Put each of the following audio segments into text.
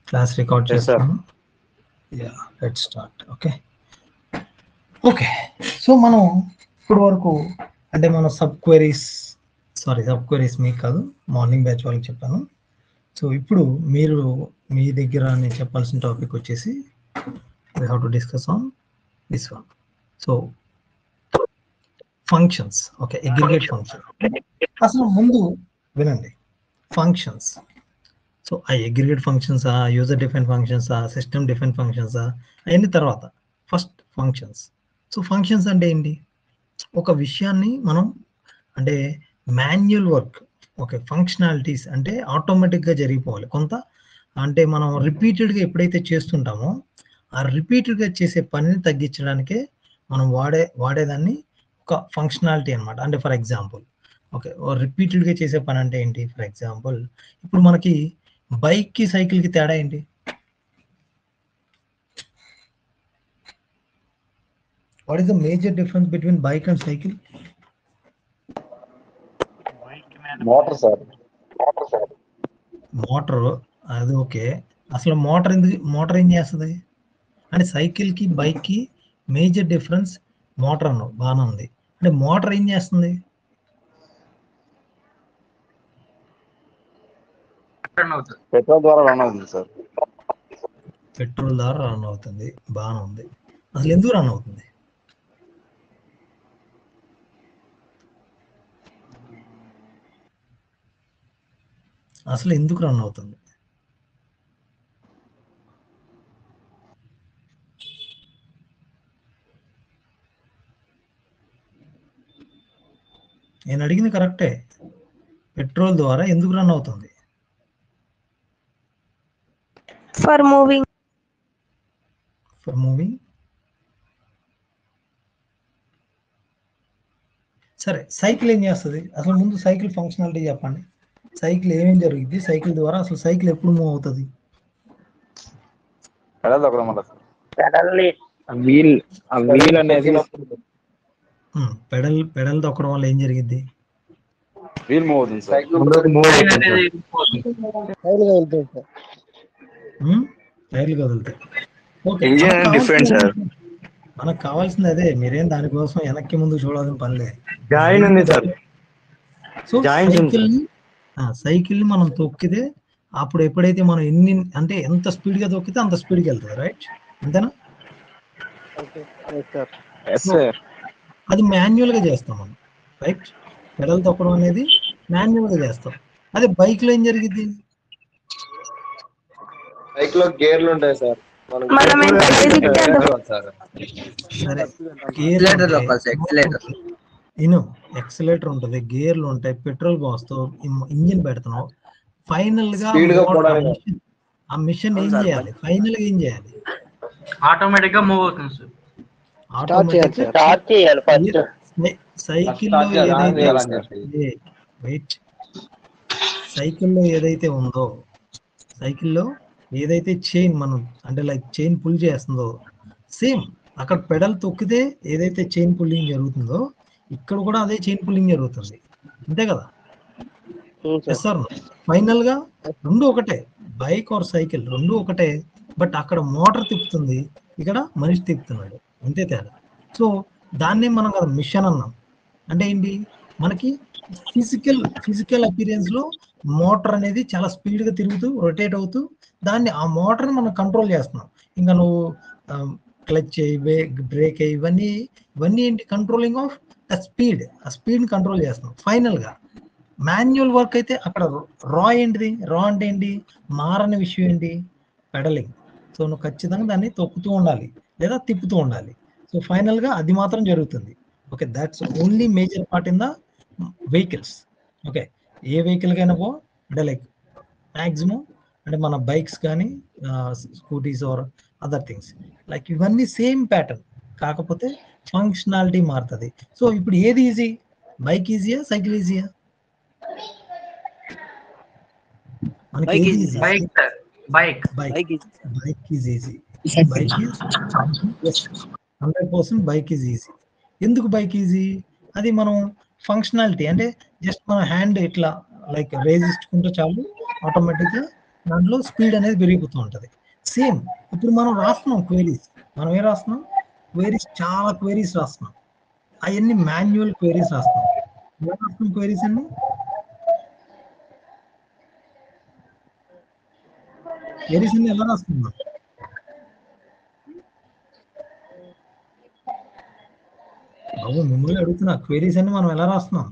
Class record Yes, sir. చేస్తాను yeah let start okay okay so మనం ఇప్పుడు వరకు అంటే మనం sub queries sorry sub queries మీకు కాదు మార్నింగ్ బ్యాచ్ వాళ్ళకి చెప్పాను సో ఇప్పుడు మీరు మీ దగ్గర నేను చెప్పాల్సిన టాపిక్ వచ్చేసి we have to discuss on this one so functions okay aggregate function అసలు ముందు వినండి ఫంక్షన్స్ సో ఆ అగ్రిగేట్ ఫంక్షన్సా యూజర్ డిఫరెంట్ ఫంక్షన్సా సిస్టమ్ డిఫరెంట్ ఫంక్షన్సా అవన్నీ తర్వాత ఫస్ట్ ఫంక్షన్స్ సో ఫంక్షన్స్ అంటే ఏంటి ఒక విషయాన్ని మనం అంటే మాన్యువల్ వర్క్ ఓకే ఫంక్షనాలిటీస్ అంటే ఆటోమేటిక్గా జరిగిపోవాలి కొంత అంటే మనం రిపీటెడ్గా ఎప్పుడైతే చేస్తుంటామో ఆ రిపీటెడ్గా చేసే పనిని తగ్గించడానికే మనం వాడే వాడేదాన్ని ఒక ఫంక్షనాలిటీ అన్నమాట అంటే ఫర్ ఎగ్జాంపుల్ ఓకే రిపీటెడ్గా చేసే పని అంటే ఏంటి ఫర్ ఎగ్జాంపుల్ ఇప్పుడు మనకి బైక్ కి సైకిల్ కి తేడా ఏంటి what is the major difference between bike and cycle motor sir motor sir motor అది ఓకే అసలు మోటార్ ఎందుకు మోటార్ ఏం చేస్తుంది అంటే సైకిల్ కి బైక్ కి మేజర్ డిఫరెన్స్ మోటార్ అన్నావు బాగానే ఉంది అంటే మోటార్ ఏం చేస్తుంది పెట్రోల్ ద్వారా రన్ అవుతుంది సార్ పెట్రోల్ ద్వారా రన్ అవుతుంది బాగానే ఉంది అసలు ఎందుకు రన్ అవుతుంది అసలు ఎందుకు రన్ అవుతుంది నేను అడిగింది కరెక్టే పెట్రోల్ ద్వారా ఎందుకు రన్ అవుతుంది for moving ఫర్ మూవింగ్ సరే సైకిల్ ఏం చేస్తుంది అసలు ముందు సైకిల్ ఫంక్షనాలిటీ చెప్పండి సైకిల్ ఏమేం జరుగుద్ది సైకిల్ ద్వారా అసలు సైకిల్ ఎప్పుడు మూవ్ అవుతుంది పెడల్ తొక్కడం వల్ల సార్ పెడల్ని వీల్ ఆ వీల్ అనేది పెడల్ పెడల్ తొక్కడం వల్ల ఏం జరిగిద్ది వీల్ మూవ్ అవుతుంది సార్ ముందుకు move అవుతుంది సార్. ఉమ్, టైర్లు కదులుతాయి ఓకే Engine మనకు different, sir. కావాల్సింది- మనకు కావాల్సింది అదే మీరేం దానికోసం వెనక్కి ముందు చూడాల్సిన పనిలే జాయిన్ ఉంది సార్ సో Joints ఉంది. సైకిల్ సైకిల్ ని మనం తొక్కితే అప్పుడు ఎప్పుడైతే మనం ఎన్ని అంటే ఎంత స్పీడ్ గా తొక్కితే అంత స్పీడ్ కి వెళ్తుంది రైట్ అంతేనా ఎస్ సార్ అది మాన్యువల్ గా చేస్తాం మనం రైట్ పెడల్ తొక్కడం అనేది మాన్యువల్ గా చేస్తాం అదే బైక్ లో ఏం జరిగింది బైక్ లో గేర్లు ఉంటాయి సార్ మనం మనం ఎంత తిరిగితే అంత సార్ సరే Accelerator తొక్కాలి సార్, accelerator. ఇను ఎక్సలేటర్ ఉంటుంది గేర్లు ఉంటాయి పెట్రోల్ పోస్తావు ఇంజిన్ పెడుతున్నావు ఫైనల్ గా Speed గా motor- పోవడానికి. ఆ machine- ఆ మిషన్ ఏం చేయాలి ఫైనల్ గా ఏం చేయాలి ఆటోమేటిక్ గా మూవ్ అవుతుంది సార్ ఆటోమేటిక్ స్టార్ట్ చేయాలి ఫస్ట్ సైకిల్ Start చేయాలి, on చేయాలని ఏదైతే చెప్పి. వెయిట్ సైకిల్లో ఏదైతే ఉందో సైకిల్లో ఏదైతే చైన్ మనం అంటే లైక్ చైన్ పుల్ చేస్తుందో సేమ్ అక్కడ పెడల్ తొక్కితే ఏదైతే చైన్ పుల్లింగ్ జరుగుతుందో ఇక్కడ కూడా అదే చైన్ పుల్లింగ్ జరుగుతుంది అంతే కదా ఎస్ సార్ ఫైనల్ గా రెండు ఒకటే బైక్ ఆర్ సైకిల్ రెండు ఒకటే బట్ అక్కడ మోటార్ తిప్పుతుంది ఇక్కడ మనిషి తిప్పుతున్నాడు అంతే తేడా సో దాన్నే మనం కదా మిషన్ అన్నాం అంటే ఏంటి మనకి ఫిజికల్ ఫిజికల్ అపీరియన్స్ లో మోటార్ అనేది చాలా స్పీడ్ గా తిరుగుతూ రొటేట్ అవుతూ దాన్ని ఆ మోటార్ మనం కంట్రోల్ చేస్తున్నాం ఇంకా నువ్వు క్లచ్ బ్రేక్ ఇవన్నీ ఇవన్నీ ఏంటి కంట్రోలింగ్ ఆఫ్ ద స్పీడ్ ఆ స్పీడ్ కంట్రోల్ చేస్తున్నాం ఫైనల్ గా మాన్యువల్ వర్క్ అయితే అక్కడ రా ఏంటిది రా అంటే ఏంటి మారని విషయం ఏంటి పెడలింగ్ సో నువ్వు ఖచ్చితంగా దాన్ని తొక్కుతూ ఉండాలి లేదా తిప్పుతూ ఉండాలి సో ఫైనల్ గా అది మాత్రం జరుగుతుంది okay that's only major part in the vehicles okay a vehicle కైనా పో అంటే లైక్ మ్యాక్సిమం అంటే మన బైక్స్ కానీ scooties or other things like ఇవన్నీ సేమ్ ప్యాటర్న్ కాకపోతే ఫంక్షనాలిటీ మారుతుంది సో ఇప్పుడు ఏది ఈజీ బైక్ ఈజీయా సైకిల్ ఈజీయా మనకి Bike ఏది is easy bike sir bike bike bike is easy bike hundred percent bike is easy ఎందుకు బైక్ ఈజీ అది మనం ఫంక్షనాలిటీ అంటే జస్ట్ మన హ్యాండ్ ఇట్లా లైక్ రేజ్ ఇచ్చుకుంటే చాలు ఆటోమేటిక్గా దాంట్లో స్పీడ్ అనేది పెరిగిపోతూ ఉంటుంది సేమ్ ఇప్పుడు మనం రాస్తున్నాం క్వైరీస్ మనం ఏం రాస్తున్నాం క్వైరీస్ చాలా క్వైరీస్ రాస్తున్నాం అవన్నీ మాన్యువల్ క్వైరీస్ రాస్తున్నాం ఎలా రాస్తున్నాం క్వైరీస్ అన్ని క్వైరీస్ అన్ని ఎలా రాస్తున్నాం బాబు మిమ్మల్ని అడుగుతున్నా క్వైరీస్ అన్ని మనం ఎలా రాస్తున్నాం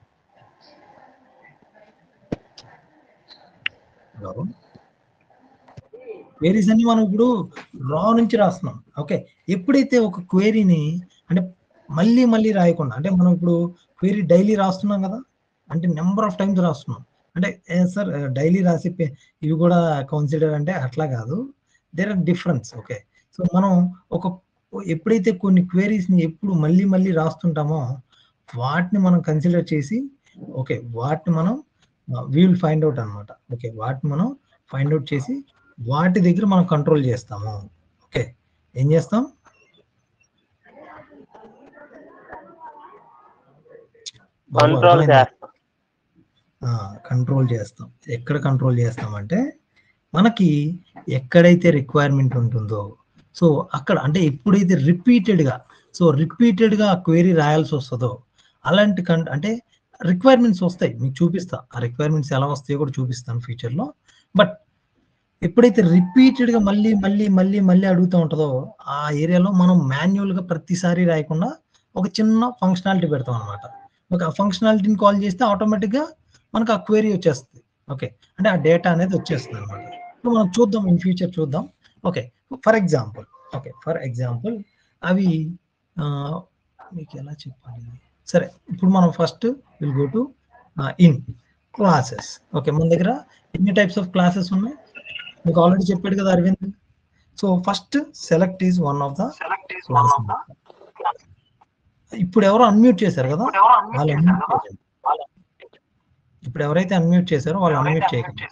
బాబు క్వేరీస్ అన్ని మనం ఇప్పుడు రా నుంచి రాస్తున్నాం ఓకే ఎప్పుడైతే ఒక క్వేరీని అంటే మళ్ళీ మళ్ళీ రాయకుండా అంటే మనం ఇప్పుడు క్వేరీ డైలీ రాస్తున్నాం కదా అంటే నెంబర్ ఆఫ్ టైమ్స్ రాస్తున్నాం అంటే సార్ డైలీ రాసి పే- ఇవి కూడా కన్సిడర్ అంటే అట్లా కాదు there are difference okay so మనం ఒక ఎప్పుడైతే కొన్ని queries ని ఎప్పుడు మళ్ళీ మళ్ళీ రాస్తుంటామో వాటిని మనం కన్సిడర్ చేసి ఓకే వాటిని మనం విల్ ఫైండ్ అవుట్ అన్నమాట ఓకే వాటిని మనం ఫైండ్ అవుట్ చేసి వాటి దగ్గర మనం కంట్రోల్ చేస్తాము ఓకే ఏం చేస్తాం బాబు, కంట్రోల్ అర్థమైందా? చేస్తాం కంట్రోల్ చేస్తాం ఎక్కడ కంట్రోల్ చేస్తాం అంటే మనకి ఎక్కడైతే రిక్వైర్మెంట్ ఉంటుందో సో అక్కడ అంటే ఎప్పుడైతే రిపీటెడ్ గా సో రిపీటెడ్ గా క్వైరీ రాయాల్సి వస్తుందో అలాంటి కన్ అంటే రిక్వైర్మెంట్స్ వస్తాయి మీకు చూపిస్తా ఆ రిక్వైర్మెంట్స్ ఎలా వస్తాయో కూడా చూపిస్తాను ఫ్యూచర్ లో బట్ ఎప్పుడైతే రిపీటెడ్ గా మళ్ళీ మళ్ళీ మళ్ళీ మళ్ళీ అడుగుతూ ఉంటుందో ఆ ఏరియాలో మనం మాన్యువల్ గా ప్రతిసారి రాయకుండా ఒక చిన్న ఫంక్షనాలిటీ పెడతాం అనమాట ఒక ఫంక్షనాలిటీని కాల్ చేస్తే ఆటోమేటిక్ గా మనకు ఆ క్వైరీ వచ్చేస్తుంది ఓకే అంటే ఆ డేటా అనేది వచ్చేస్తుంది అనమాట ఇప్పుడు మనం చూద్దాం ఇన్ ఫ్యూచర్ చూద్దాం okay for example okay for example అవి ఆ, మీకు ఎలా చెప్పాలి సరే ఇప్పుడు మనం first will go to in classes okay మన దగ్గర ఎన్ని టైప్స్ ఆఫ్ క్లాసెస్ ఉన్నాయి మీకు ఆల్రెడీ చెప్పాడు కదా Arvind so first select is one of the class ఇప్పుడు ఎవరో అన్మ్యూట్ చేశారు కదా వాళ్ళు అన్మ్యూట్ చేయండి ఇప్పుడు ఎవరైతే అన్మ్యూట్ చేశారో వాళ్ళు అన్మ్యూట్ చేయకండి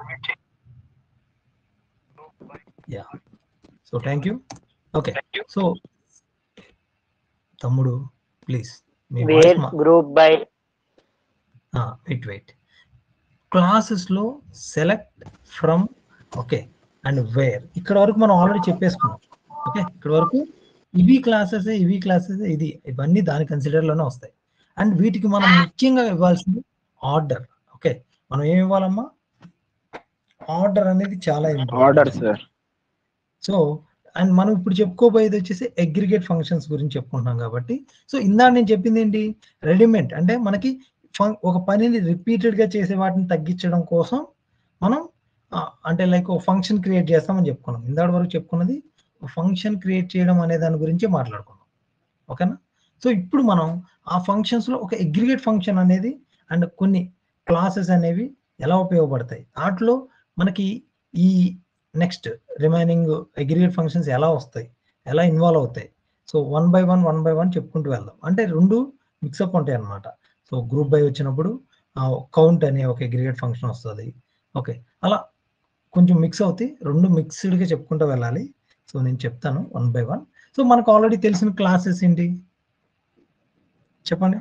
yeah so thank you okay so తమ్ముడు ప్లీజ్ మీ where group by wait wait classes లో select from okay and where ఇక్కడ వరకు మనం ఆల్రెడీ చెప్పేసుకున్నాం ఓకే ఇక్కడ వరకు ఇవి క్లాసెస్ ఇవి క్లాసెస్ ఇది ఇవన్నీ దాని కన్సిడర్ లోనే వస్తాయి అండ్ వీటికి మనం ముఖ్యంగా ఇవ్వాల్సింది ఆర్డర్ ఓకే మనం ఏమి ఇవ్వాలమ్మా ఆర్డర్ అనేది చాలా order important sir so and మనం ఇప్పుడు చెప్పుకోబోయేది వచ్చేసి అగ్రిగేట్ ఫంక్షన్స్ గురించి చెప్పుకుంటున్నాం కాబట్టి సో ఇందాక నేను చెప్పింది ఏంటి రెడీమేడ్ అంటే మనకి ఫం- ఒక పనిని రిపీటెడ్ గా చేసే వాటిని తగ్గించడం కోసం మనం ఆ, అంటే లైక్ ఒక ఫంక్షన్ క్రియేట్ చేస్తామని చెప్పుకున్నాం ఇందాక వరకు చెప్పుకున్నది ఫంక్షన్ క్రియేట్ చేయడం అనే దాని గురించి మాట్లాడుకున్నాం ఓకేనా సో ఇప్పుడు మనం ఆ ఫంక్షన్స్ లో ఒక అగ్రిగేట్ ఫంక్షన్ అనేది అండ్ కొన్ని క్లాసెస్ అనేవి ఎలా ఉపయోగపడతాయి వాటిలో మనకి ఈ నెక్స్ట్ రిమైనింగ్ అగ్రిగేట్ ఫంక్షన్స్ ఎలా వస్తాయి ఎలా ఇన్వాల్వ్ అవుతాయి so one by one one by one చెప్పుకుంటూ వెళ్దాం అంటే రెండు మిక్సప్ ఉంటాయి అన్నమాట సో గ్రూప్ బై వచ్చినప్పుడు కౌంట్ అనే ఒక అగ్రిగేట్ ఫంక్షన్ వస్తుంది ఓకే అలా కొంచెం మిక్స్ అవుతాయి రెండు మిక్స్డ్గా చెప్పుకుంటూ వెళ్ళాలి సో నేను చెప్తాను వన్ బై వన్ సో మనకు ఆల్రెడీ తెలిసిన క్లాసెస్ ఏంటి చెప్పండి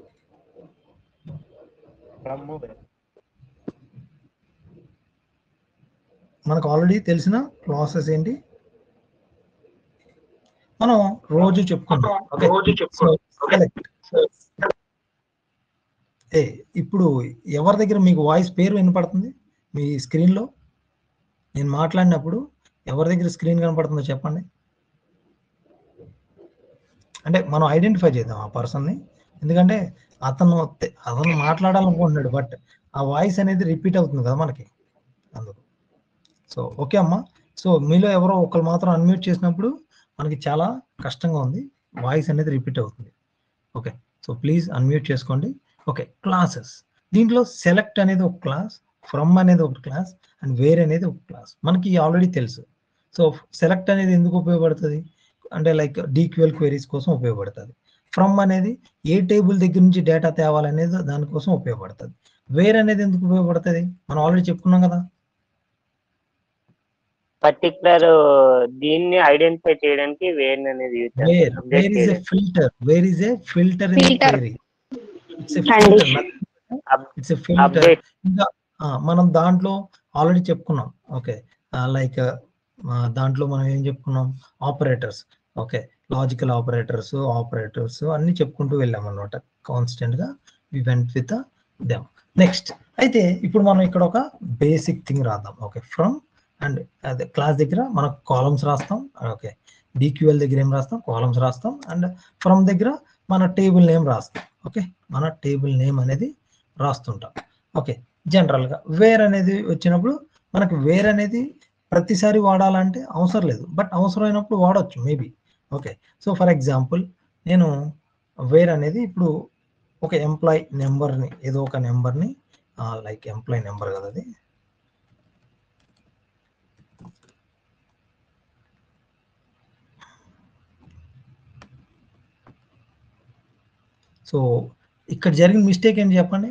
మనకు ఆల్రెడీ తెలిసిన క్లాసెస్ ఏంటి మనం రోజు చెప్పుకుంటాం ఓకే సో select. ఏ ఇప్పుడు ఎవరి దగ్గర మీకు వాయిస్ పేరు వినపడుతుంది మీ స్క్రీన్ లో నేను మాట్లాడినప్పుడు ఎవరి దగ్గర స్క్రీన్ కనపడుతుందో చెప్పండి అంటే మనం ఐడెంటిఫై చేద్దాం ఆ పర్సన్ ని ఎందుకంటే అతను తె- అతను మాట్లాడాలనుకుంటున్నాడు బట్ ఆ వాయిస్ అనేది రిపీట్ అవుతుంది కదా మనకి అందుకు సో ఓకే అమ్మా సో మీలో ఎవరో ఒకరు మాత్రం అన్మ్యూట్ చేసినప్పుడు మనకి చాలా కష్టంగా ఉంది వాయిస్ అనేది రిపీట్ అవుతుంది ఓకే సో ప్లీజ్ అన్మ్యూట్ చేసుకోండి ఓకే క్లాసెస్ దీంట్లో సెలెక్ట్ అనేది ఒక క్లాస్ ఫ్రమ్ అనేది ఒక క్లాస్ అండ్ వేర్ అనేది ఒక క్లాస్ మనకి ఆల్రెడీ తెలుసు సో సెలెక్ట్ అనేది ఎందుకు ఉపయోగపడుతుంది అంటే లైక్ డీక్యూఎల్ క్వైరీస్ కోసం ఉపయోగపడుతుంది ఫ్రమ్ అనేది ఏ టేబుల్ దగ్గర నుంచి డేటా తేవాలనేది దానికోసం ఉపయోగపడుతుంది వేర్ అనేది ఎందుకు ఉపయోగపడుతుంది మనం ఆల్రెడీ చెప్పుకున్నాం కదా పర్టికులర్ దీన్ని ఐడెంటిఫై చేయడానికి వేర్ అనేది use where where is a filter where is a filter in Filter. Query it's a Condition. Filter it's a filter update ఇంకా ఆ, మనం దాంట్లో ఆల్రెడీ చెప్పుకున్నాం ఓకే లైక్ దాంట్లో మనం ఏం చెప్పుకున్నాం operators okay logical operators operators అన్ని చెప్పుకుంటూ వెళ్ళాం అనమాట కాన్స్టెంట్ గా we went with them next అయితే ఇప్పుడు మనం ఇక్కడ ఒక బేసిక్ థింగ్ రాద్దాం ఓకే ఫ్రమ్ అండ్ అదే క్లాస్ దగ్గర మనకు కాలమ్స్ రాస్తాం ఓకే డిక్యూఎల్ దగ్గర ఏం రాస్తాం కాలమ్స్ రాస్తాం అండ్ ఫ్రమ్ దగ్గర మన టేబుల్ నేమ్ రాస్తాం ఓకే మన టేబుల్ నేమ్ అనేది రాస్తుంటాం ఓకే జనరల్ గా వేర్ అనేది వచ్చినప్పుడు మనకు వేర్ అనేది ప్రతిసారి వాడాలంటే అవసరం లేదు బట్ అవసరమైనప్పుడు వాడచ్చు maybe okay so for example నేను వేర్ అనేది ఇప్పుడు ఒక ఎంప్లాయ్ నెంబర్ని ఏదో ఒక నెంబర్ని లైక్ ఎంప్లాయ్ నెంబర్ కదా అది సో ఇక్కడ జరిగిన మిస్టేక్ ఏంటి చెప్పండి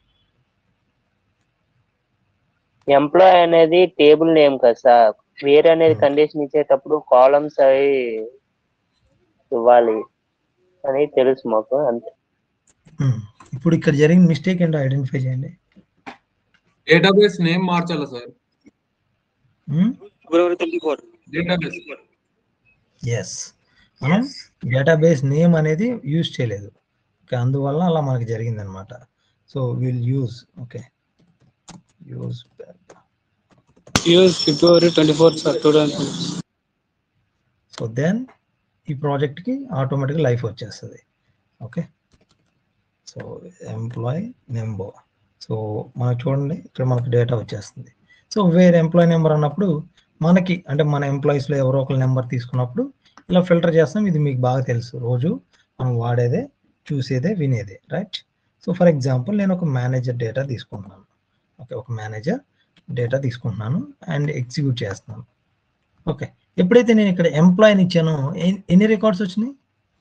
ఎంప్లాయ్ అనేది టేబుల్ నేమ్ కదా సార్ వేరే అనేది కండిషన్ ఇచ్చేటప్పుడు కాలమ్స్ అవి ఇవ్వాలి అని తెలుసు మాకు అంతే Hmm. ఇప్పుడు ఇక్కడ జరిగిన మిస్టేక్ ఏంటో ఐడెంటిఫై చేయండి డేటాబేస్ నేమ్ మార్చాలా సార్ Hmm? డేటాబేస్ ఎస్ మనం డేటాబేస్ నేమ్ అనేది యూజ్ చేయలేదు ఓకే అందువల్ల అలా మనకి జరిగింది అనమాట so will use okay use use February twenty four sir two thousand so then ఈ ప్రాజెక్ట్కి ఆటోమేటిక్గా లైఫ్ వచ్చేస్తుంది okay so employee number so మనకు చూడండి ఇక్కడ మనకు డేటా వచ్చేస్తుంది సో వేరే ఎంప్లాయ్ నెంబర్ అన్నప్పుడు మనకి అంటే మన ఎంప్లాయీస్లో ఎవరో ఒకరి నెంబర్ తీసుకున్నప్పుడు ఇలా ఫిల్టర్ చేస్తాం ఇది మీకు బాగా తెలుసు రోజు మనం వాడేదే చూసేదే వినేదే రైట్ సో ఫర్ ఎగ్జాంపుల్ నేను ఒక మేనేజర్ డేటా తీసుకుంటున్నాను ఓకే ఒక మేనేజర్ డేటా తీసుకుంటున్నాను అండ్ ఎగ్జిక్యూట్ చేస్తున్నాను ఓకే ఎప్పుడైతే నేను ఇక్కడ ఎంప్లాయీని ఇచ్చానో ఎన్- ఎన్ని రికార్డ్స్ వచ్చినాయి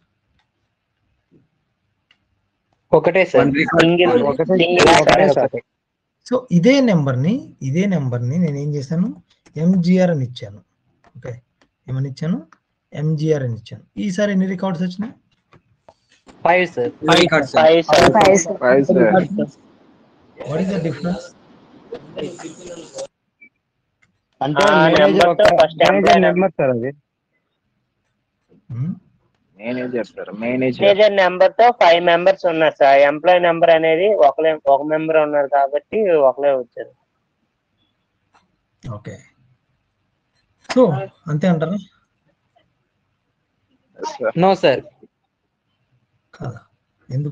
ఒకటే సార్ సింగిల్ సింగిల్ సో ఇదే నెంబర్ని ఇదే నెంబర్ని నేను ఏం చేశాను ఎంజిఆర్ అని ఇచ్చాను ఓకే ఏమని ఇచ్చాను ఎంజిఆర్ అని ఇచ్చాను ఈసారి ఎన్ని రికార్డ్స్ వచ్చినాయి five sir five sir five sir what is the difference అంటే ఆ మేనేజర్ నెంబర్తో ఒక first manager employee number sir అది manager sir manager manager number తో ఫైవ్ మెంబర్స్ ఉన్నారు సార్ ఎంప్లాయ్ నెంబర్ అనేది ఒకలే ఒక మెంబర్ ఉన్నారు కాబట్టి ఒకలే వచ్చారు ఓకే సో అంతే అంటారా నో సార్ కాదా ఎందుకు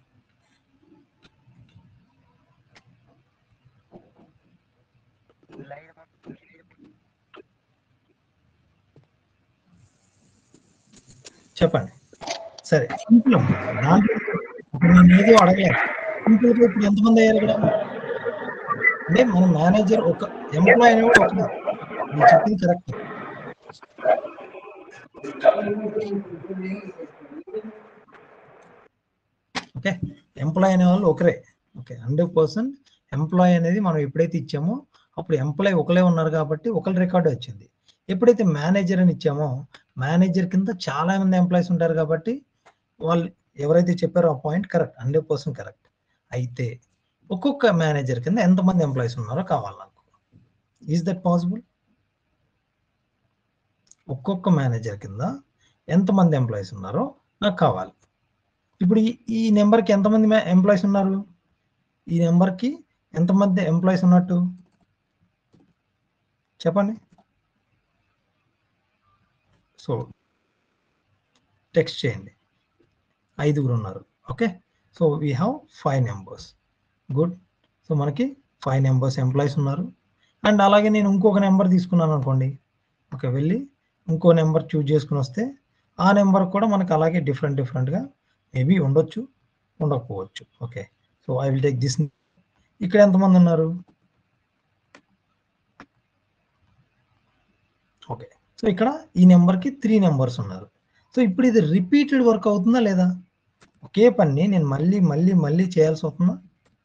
చెప్పండి సరే సింపుల్ దాంట్లో ఇప్పుడు నేను ఏదో అడగలేదు సింపుల్ గా ఇప్పుడు ఎంతమంది అయ్యారు ఇక్కడ అంటే మన మేనేజర్ ఒక ఎంప్లాయ్ అనేవాడు ఒక మీరు చెప్పింది కరెక్ట్ ఓకే ఎంప్లాయ్ అనే వాళ్ళు ఒకరే ఓకే హండ్రెడ్ పర్సెంట్ ఎంప్లాయ్ అనేది మనం ఎప్పుడైతే ఇచ్చామో అప్పుడు ఎంప్లాయ్ ఒకలే ఉన్నారు కాబట్టి ఒకరి రికార్డు వచ్చింది ఎప్పుడైతే మేనేజర్ అని ఇచ్చామో మేనేజర్ కింద చాలా మంది ఎంప్లాయీస్ ఉంటారు కాబట్టి వాళ్ళు ఎవరైతే చెప్పారో ఆ point correct hundred percent correct అయితే ఒక్కొక్క మేనేజర్ కింద ఎంతమంది ఎంప్లాయీస్ ఉన్నారో కావాలి నాకు ఈజ్ దట్ పాసిబుల్ ఒక్కొక్క మేనేజర్ కింద ఎంతమంది ఎంప్లాయీస్ ఉన్నారో నాకు కావాలి ఇప్పుడు ఈ ఈ నెంబర్కి ఎంతమంది ఎంప్లాయీస్ ఉన్నారు ఈ నెంబర్కి ఎంతమంది ఎంప్లాయీస్ ఉన్నట్టు చెప్పండి సో టెక్స్ట్ చేయండి ఐదుగురు ఉన్నారు okay so we have five numbers good so మనకి ఫైవ్ నెంబర్స్ ఎంప్లాయీస్ ఉన్నారు అండ్ అలాగే నేను ఇంకొక నెంబర్ తీసుకున్నాను అనుకోండి ఓకే వెళ్ళి ఇంకో నెంబర్ చూజ్ చేసుకుని వస్తే ఆ నెంబర్ కూడా మనకు అలాగే డిఫరెంట్ డిఫరెంట్గా మేబీ ఉండొచ్చు ఉండకపోవచ్చు okay so I will take this ఇక్కడ ఎంతమంది ఉన్నారు ఓకే సో ఇక్కడ ఈ నెంబర్కి త్రీ నెంబర్స్ ఉన్నారు సో ఇప్పుడు ఇది రిపీటెడ్ వర్క్ అవుతుందా లేదా ఒకే పని నేను మళ్ళీ మళ్ళీ మళ్ళీ చేయాల్సి అవుతుందా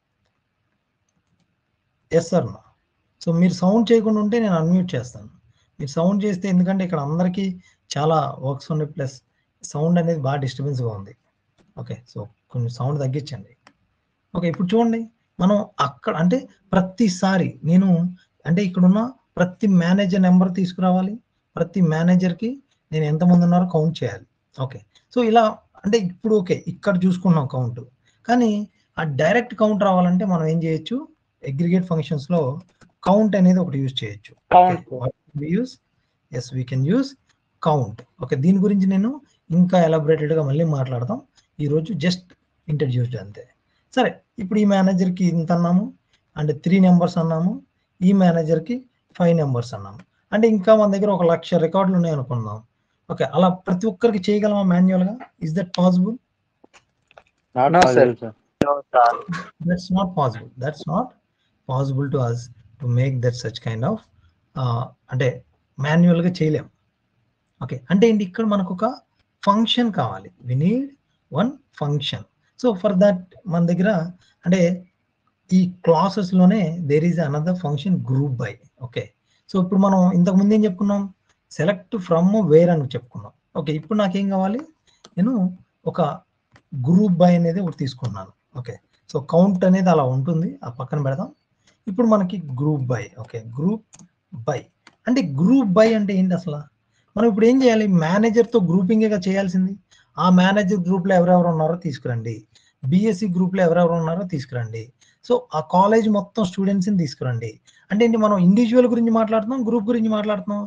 ఎస్ సార్ నా సో మీరు సౌండ్ చేయకుండా ఉంటే నేను అన్మ్యూట్ చేస్తాను మీరు సౌండ్ చేస్తే ఎందుకంటే ఇక్కడ అందరికీ చాలా వర్క్స్ ఉన్నాయి ప్లస్ సౌండ్ అనేది బాగా డిస్టర్బెన్స్గా ఉంది ఓకే సో కొంచెం సౌండ్ తగ్గించండి ఓకే ఇప్పుడు చూడండి మనం అక్కడ అంటే ప్రతిసారి నేను అంటే ఇక్కడున్న ప్రతి మేనేజర్ నెంబర్ తీసుకురావాలి ప్రతి మేనేజర్కి నేను ఎంతమంది ఉన్నారో కౌంట్ చేయాలి ఓకే సో ఇలా అంటే ఇప్పుడు ఓకే ఇక్కడ చూసుకున్నాం కౌంట్ కానీ ఆ డైరెక్ట్ కౌంట్ రావాలంటే మనం ఏం చేయొచ్చు అగ్రిగేట్ ఫంక్షన్స్ లో కౌంట్ అనేది ఒకటి యూజ్ చేయొచ్చు Count. Use yes we can use count okay దీని గురించి నేను ఇంకా elaborated గా మళ్ళీ మాట్లాడతాం ఈరోజు జస్ట్ ఇంట్రడ్యూస్డ్ అంతే సరే ఇప్పుడు ఈ మేనేజర్కి ఇంత అన్నాము అంటే త్రీ నెంబర్స్ అన్నాము ఈ మేనేజర్కి ఫైవ్ నెంబర్స్ అన్నాము అంటే ఇంకా మన దగ్గర ఒక లక్ష రికార్డులు ఉన్నాయి అనుకుందాం ఓకే అలా ప్రతి ఒక్కరికి చేయగలమా మాన్యువల్గా is that possible not No, sir. Sir No, sir. that's not possible that's not possible to us to make that such kind of uh, అంటే మాన్యువల్ గా చేయలేం ఓకే అంటే ఏంటి ఇక్కడ మనకు ఒక ఫంక్షన్ కావాలి we need one function so for that మన దగ్గర అంటే ఈ క్లాసెస్ లోనే there is another function group by okay so ఇప్పుడు మనం ఇంతకు ముందు ఏం చెప్పుకున్నాం సెలెక్ట్ ఫ్రమ్ వేర్ అని చెప్పుకున్నాం ఓకే ఇప్పుడు నాకేం కావాలి నేను ఒక గ్రూప్ బై అనేది ఒకటి తీసుకున్నాను ఓకే సో కౌంట్ అనేది అలా ఉంటుంది ఆ పక్కన పెడదాం ఇప్పుడు మనకి group by okay group by అంటే గ్రూప్ బై అంటే ఏంటి అసలు మనం ఇప్పుడు ఏం చేయాలి మేనేజర్తో గ్రూపింగ్గా చేయాల్సింది ఆ మేనేజర్ గ్రూప్లో ఎవరెవరు ఉన్నారో తీసుకురండి బీఎస్సీ గ్రూప్లో ఎవరెవరు ఉన్నారో తీసుకురండి సో ఆ కాలేజ్ మొత్తం స్టూడెంట్స్ని తీసుకురండి అంటే ఏంటి మనం ఇండివిజువల్ గురించి మాట్లాడుతున్నాం గ్రూప్ గురించి మాట్లాడుతున్నాం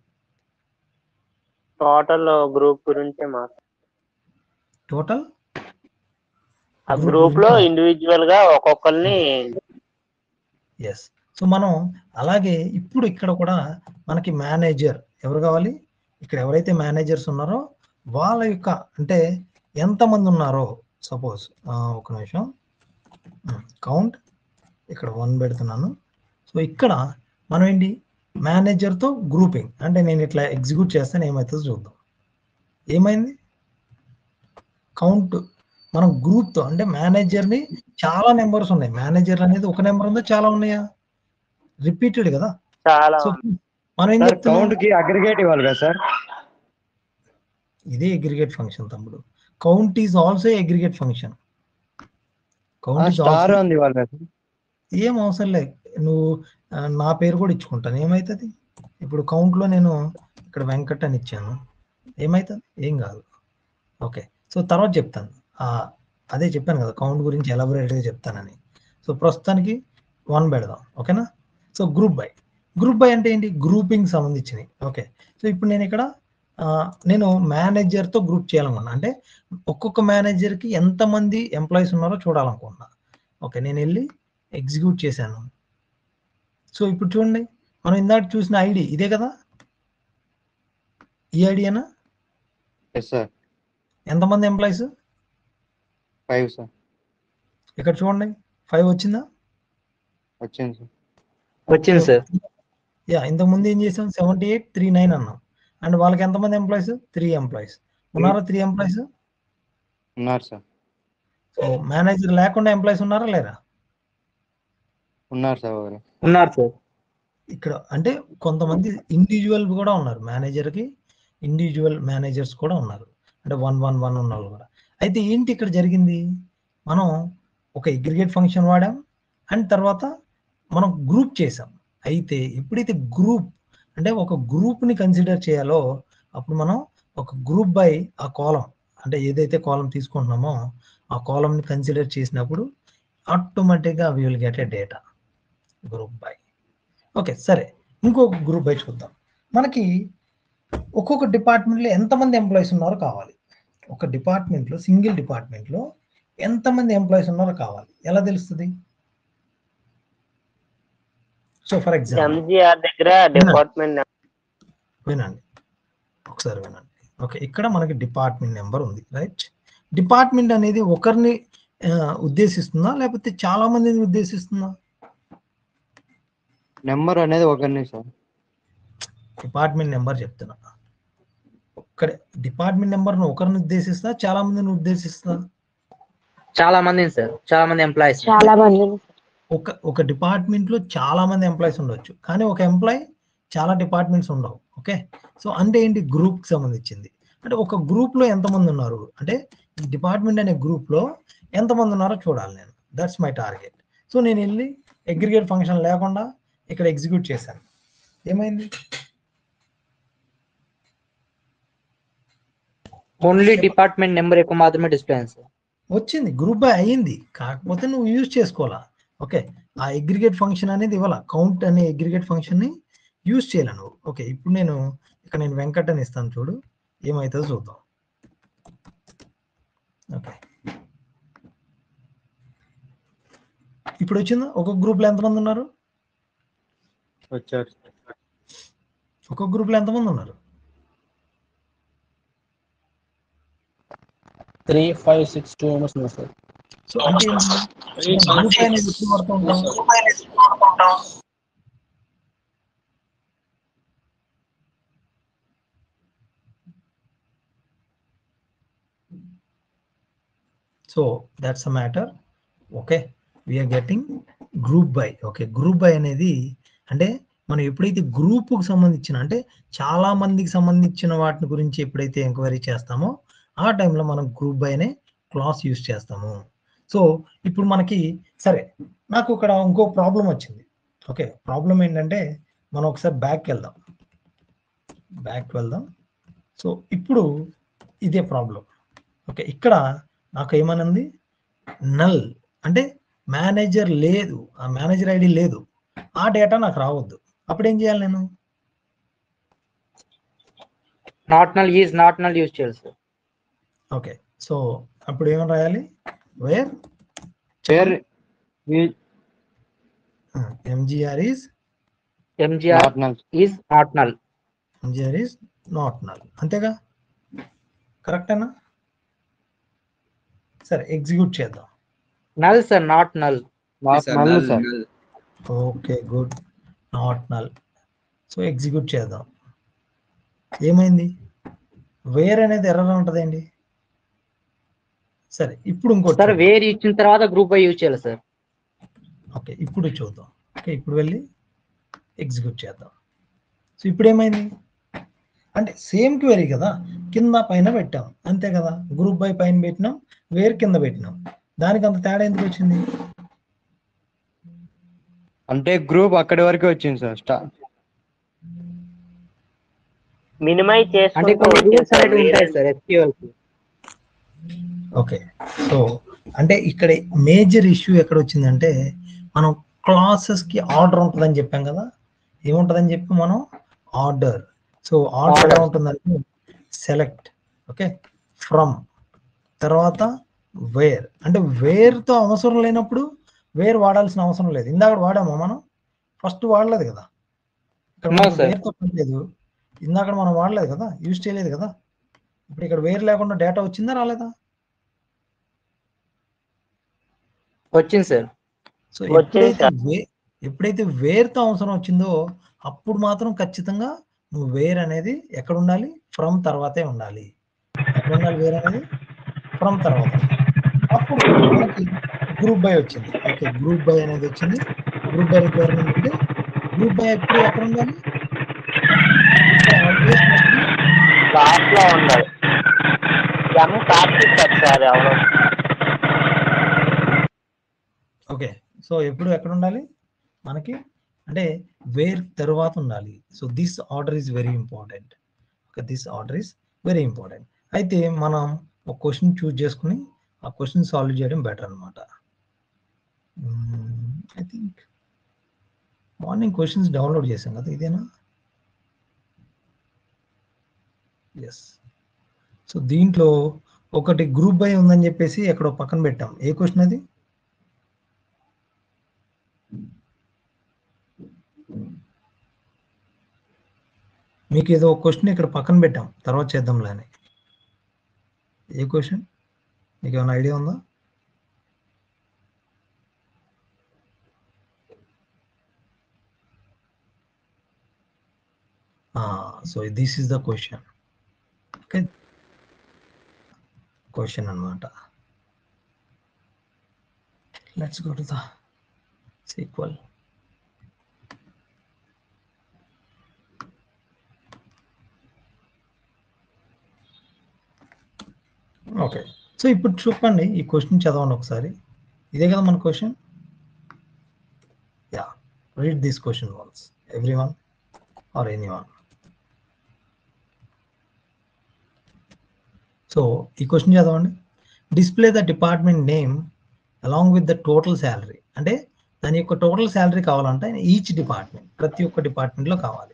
టోటల్ గ్రూప్ గురించి మా టోటల్ ఆ Group గ్రూప్ లో గురించా? ఇండివిజువల్ గా ఒక్కొక్కరిని ఎస్ సో మనం అలాగే ఇప్పుడు ఇక్కడ కూడా మనకి మేనేజర్ ఎవరు కావాలి ఇక్కడ ఎవరైతే మేనేజర్స్ ఉన్నారో వాళ్ళ యొక్క అంటే ఎంతమంది ఉన్నారో సపోజ్ ఒక నిమిషం కౌంట్ ఇక్కడ వన్ పెడుతున్నాను సో ఇక్కడ మనం ఏంటి మేనేజర్తో గ్రూపింగ్ అంటే నేను ఇట్లా ఎగ్జిక్యూట్ చేస్తాను ఏమవుతుందో చూద్దాం ఏమైంది కౌంట్ మనం గ్రూప్తో అంటే మేనేజర్ని చాలా నెంబర్స్ ఉన్నాయి మేనేజర్ అనేది ఒక నెంబర్ ఉందా చాలా ఉన్నాయా రిపీటెడ్ కదా చాలా సో మనం ఏం సార్ చెప్తున్నాం కౌంట్ కి అగ్రిగేట్ ఇవ్వాలి కదా సార్ ఇదే అగ్రిగేట్ ఫంక్షన్ తమ్ముడు count is also aggregate function count is star also ఉంది ఇవ్వాలి కదా సార్ ఏం అవసరం లేదు నువ్వు ఆ, నా పేరు కూడా ఇచ్చుకుంటాను ఏమవుతుంది ఇప్పుడు count లో నేను ఇక్కడ వెంకట్ అని ఇచ్చాను ఏమవుతుంది ఏం కాదు ఓకే సో తర్వాత చెప్తాను ఆ, అదే చెప్పాను కదా కౌంట్ గురించి elaborate గా చెప్తానని సో ప్రస్తుతానికి వన్ పెడదాం ఓకేనా so group by group by అంటే ఏంటి గ్రూపింగ్ సంబంధించినవి ఓకే సో ఇప్పుడు నేను ఇక్కడ ఆ, నేను మేనేజర్తో గ్రూప్ చేయాలనుకున్నా అంటే ఒక్కొక్క మేనేజర్కి ఎంతమంది ఎంప్లాయీస్ ఉన్నారో చూడాలనుకుంటున్నా ఓకే నేను వెళ్ళి ఎగ్జిక్యూట్ చేశాను సో ఇప్పుడు చూడండి మనం ఇందాక చూసిన ఐడి ఇదే కదా ఈ ఐడియానా ఎస్ సార్ ఎంతమంది ఎంప్లాయీస్ ఫైవ్ సార్ ఇక్కడ చూడండి ఫైవ్ వచ్చిందా వచ్చింది సార్ వచ్చింది సార్ యా ఇంతకు ముందు ఏం చేసాం సెవెంటీ ఎయిట్ త్రీ నైన్ అన్నాం అండ్ వాళ్ళకి ఎంతమంది ఎంప్లాయీస్ త్రీ ఎంప్లాయీస్ ఉన్నారా త్రీ ఎంప్లాయీస్ ఉన్నారు సార్ సో మేనేజర్ లేకుండా ఎంప్లాయీస్ ఉన్నారా లేరా ఉన్నారు సార్ ఒకరు ఉన్నారు సార్ ఇక్కడ అంటే కొంతమంది ఇండివిజువల్ కూడా ఉన్నారు మేనేజర్కి ఇండివిజువల్ మేనేజర్స్ కూడా ఉన్నారు అంటే వన్ వన్ వన్ ఉన్న వాళ్ళు కూడా అయితే ఏంటి ఇక్కడ జరిగింది మనం ఒక అగ్రిగేట్ ఫంక్షన్ వాడాం అండ్ తర్వాత మనం గ్రూప్ చేసాం అయితే ఎప్పుడైతే గ్రూప్ అంటే ఒక గ్రూప్ని కన్సిడర్ చేయాలో అప్పుడు మనం ఒక గ్రూప్ బై ఆ కాలం అంటే ఏదైతే కాలం తీసుకుంటున్నామో ఆ కాలంని కన్సిడర్ చేసినప్పుడు ఆటోమేటిక్గా we will get a data group by okay సరే ఇంకొక గ్రూప్ బై చూద్దాం మనకి ఒక్కొక్క డిపార్ట్మెంట్లో ఎంతమంది ఎంప్లాయీస్ ఉన్నారో కావాలి ఒక డిపార్ట్మెంట్లో సింగిల్ డిపార్ట్మెంట్లో ఎంతమంది ఎంప్లాయీస్ ఉన్నారో కావాలి ఎలా తెలుస్తుంది సో ఫర్ ఎగ్జాంపుల్ ఎంజిఆర్ దగ్గర డిపార్ట్మెంట్ వినండి ఒకసారి వినండి ఓకే ఇక్కడ మనకి డిపార్ట్మెంట్ నెంబర్ ఉంది రైట్ డిపార్ట్మెంట్ అనేది ఒకరిని ఆ, ఉద్దేశిస్తుందా లేకపోతే చాలా మందిని ఉద్దేశిస్తుందా నెంబర్ అనేది ఒకరిని సార్ డిపార్ట్మెంట్ నెంబర్ చెప్తున్నా ఒక్కడే డిపార్ట్మెంట్ నెంబర్ ఒకరిని ఉద్దేశిస్తా చాలా మందిని ఉద్దేశిస్తా చాలా మంది సార్ చాలా మంది ఎంప్లాయీస్ చాలా మంది ఒక ఒక డిపార్ట్మెంట్ లో చాలా మంది ఎంప్లాయీస్ ఉండొచ్చు కానీ ఒక ఎంప్లాయీ చాలా డిపార్ట్మెంట్స్ ఉండవు ఓకే సో అంటే ఏంటి గ్రూప్ కి సంబంధించింది అంటే ఒక గ్రూప్ లో ఎంతమంది ఉన్నారు అంటే ఈ డిపార్ట్మెంట్ అనే గ్రూప్ లో ఎంతమంది ఉన్నారో చూడాలి నేను దట్స్ మై టార్గెట్ సో నేను వెళ్ళి అగ్రిగేట్ ఫంక్షన్ లేకుండా ఇక్కడ ఎగ్జిక్యూట్ చేశాను ఏమైంది ఓన్లీ డిపార్ట్మెంట్ నెంబర్ ఎక్కువ మాత్రమే డిస్ప్లే అయింది సార్ వచ్చింది గ్రూప్ బై అయ్యింది కాకపోతే నువ్వు యూజ్ చేసుకోవాలా ఓకే ఆ అగ్రిగేట్ ఫంక్షన్ అనేది ఇవ్వాల కౌంట్ అనే అగ్రిగేట్ ఫంక్షన్ ని యూజ్ చేయాలి నువ్వు ఓకే ఇప్పుడు నేను ఇక్కడ నేను వెంకట్ అని ఇస్తాను చూడు ఏమవుతుందో చూద్దాం ఓకే ఇప్పుడు వచ్చిందా ఒక్కొక్క గ్రూప్ లో ఎంతమంది ఉన్నారు వచ్చారు ఒక్కొక్క గ్రూప్ లో ఎంతమంది ఉన్నారు three five six two members ఉన్నారు సార్ సో అంటే గ్రూప్ అనేది ఎప్పుడు వాడుతూ ఉంటాం so that's a matter okay we're getting group by okay group by అనేది అంటే మనం ఎప్పుడైతే గ్రూప్కి సంబంధించిన అంటే చాలా మందికి సంబంధించిన వాటిని గురించి ఎప్పుడైతే ఎంక్వైరీ చేస్తామో ఆ టైంలో మనం గ్రూప్ బై అనే క్లాస్ యూస్ చేస్తాము సో ఇప్పుడు మనకి సరే నాకు ఇక్కడ ఇంకో ప్రాబ్లం వచ్చింది ఓకే ప్రాబ్లం ఏంటంటే మనం ఒకసారి బ్యాక్ వెళ్దాం బ్యాక్ వెళ్దాం సో ఇప్పుడు ఇదే ప్రాబ్లం ఓకే ఇక్కడ నాకు ఏమనుంది నల్ అంటే మేనేజర్ లేదు ఆ మేనేజర్ ఐడి లేదు ఆ డేటా నాకు రావద్దు అప్పుడు ఏం చేయాలి నేను not null is not null use చేయాలి సార్ ఓకే సో అప్పుడు ఏమని రాయాలి వేర్ పేరు MGR is MGR is not null MGR is not null అంతేగా కరెక్టేనా సరే ఎగ్జిక్యూట్ చేద్దాం null sir not null null sir okay good not null so execute చేద్దాం ఏమైంది వేర్ అనేది ఎర్రర్ ఉంటుందండి సరే ఇప్పుడు ఇంకోటి సార్ చూద్దాం. వేర్ ఇచ్చిన తర్వాత గ్రూప్ బై యూజ్ చేయాలి సార్ ఓకే ఇప్పుడు చూద్దాం ఓకే ఇప్పుడు వెళ్ళి ఎగ్జిక్యూట్ చేద్దాం సో ఇప్పుడు ఏమైంది అంటే సేమ్ క్వెరీ కదా కింద పైన పెట్టాం అంతే కదా గ్రూప్ బై పైన పెట్టినాం వేర్ కింద పెట్టినాం దానికి అంత తేడా ఎందుకు వచ్చింది అంటే గ్రూప్ అక్కడి వరకే వచ్చింది సార్ స్టా మినిమైజ్ అంటే చేసుకుంటూ కొన్ని రూల్స్ వచ్చేసారు అనేవి ఉంటాయి వేరే- సార్ SQL కి ఓకే సో అంటే ఇక్కడ మేజర్ ఇష్యూ ఎక్కడ వచ్చిందంటే మనం క్లాసెస్ కి ఆర్డర్ ఉంటుందని చెప్పాం కదా ఏముంటుందని చెప్పి మనం ఆర్డర్ సో ఆర్డర్ ఎలా Order. ఉంటుందంటే సెలెక్ట్ ఓకే ఫ్రమ్ తర్వాత వేర్ అంటే వేర్ తో అవసరం లేనప్పుడు వేర్ వాడాల్సిన అవసరం లేదు ఇందాక వాడామా మనం ఫస్ట్ వాడలేదు కదా ఇక్కడ No, మనకు sir. వేర్తో పని లేదు ఇందాక మనం వాడలేదు కదా యూజ్ చేయలేదు కదా ఇప్పుడు ఇక్కడ వేర్ లేకుండా డేటా వచ్చిందా రాలేదా వచ్చింది సార్ సో వచ్చింది ఎప్పుడైతే వే- ఎప్పుడైతే వేర్తో అవసరం వచ్చిందో అప్పుడు మాత్రం ఖచ్చితంగా నువ్వు వేర్ అనేది ఎక్కడ ఉండాలి ఫ్రమ్ తర్వాతే ఉండాలి ఎక్కడ ఉండాలి వేర్ అనేది ఫ్రమ్ తర్వాత అప్పుడు మనకి గ్రూప్ బై వచ్చింది ఓకే గ్రూప్ బై అనేది వచ్చింది గ్రూప్ బై రిక్వైర్మెంట్ అంటే గ్రూప్ బై ఎప్పుడు ఎక్కడ ఉండాలి Always must be లాస్ట్ లో ఉండాలి ఎం కార్తీక్ సార్ ఎవరు ఓకే సో ఎప్పుడు ఎక్కడ ఉండాలి మనకి అంటే వేర్ తర్వాత ఉండాలి so this order is very important okay this order is very important అయితే మనం ఒక క్వశ్చన్ చూస్ చేసుకుని ఆ క్వశ్చన్ సాల్వ్ చేయడం బెటర్ అనమాట I think morning questions download చేసాం కదా ఇదేనా ఎస్ సో దీంట్లో ఒకటి గ్రూప్ బై ఉందని చెప్పేసి ఎక్కడో పక్కన పెట్టాం ఏ క్వశ్చన్ అది మీకు ఏదో క్వశ్చన్ ఇక్కడ పక్కన పెట్టాం తర్వాత చేద్దాంలే అని ఏ క్వశ్చన్ మీకు ఏమైనా ఐడియా ఉందా so this is the question okay question అనమాట let's go to the sequel okay so ఇప్పుడు చూపండి ఈ క్వశ్చన్ చదవండి ఒకసారి ఇదే కదా మన question yeah read this question once. Everyone or anyone. So ఈ క్వశ్చన్ చదవండి display the department name along with the total salary అంటే దాని యొక్క టోటల్ శాలరీ కావాలంటే ఈచ్ డిపార్ట్మెంట్ ప్రతి ఒక్క డిపార్ట్మెంట్ లో కావాలి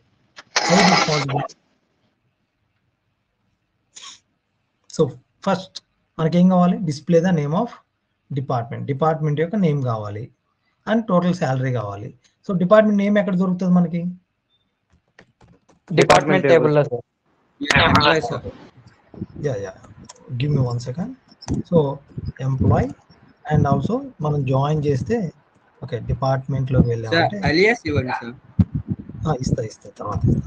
సో ఫస్ట్ మనకేం కావాలి display the name of department department యొక్క నేమ్ కావాలి అండ్ టోటల్ శాలరీ కావాలి సో డిపార్ట్మెంట్ నేమ్ ఎక్కడ దొరుకుతుంది మనకి డిపార్ట్మెంట్ టేబుల్ లో sir yeah yeah give me one second so employee and also మనం జాయిన్ చేస్తే ఓకే డిపార్ట్మెంట్ లోకి వెళ్ళామంటే అలియాస్ ఇవ్వండి సార్ ఆ, ఇస్తా ఇస్తా తర్వాత ఇస్తా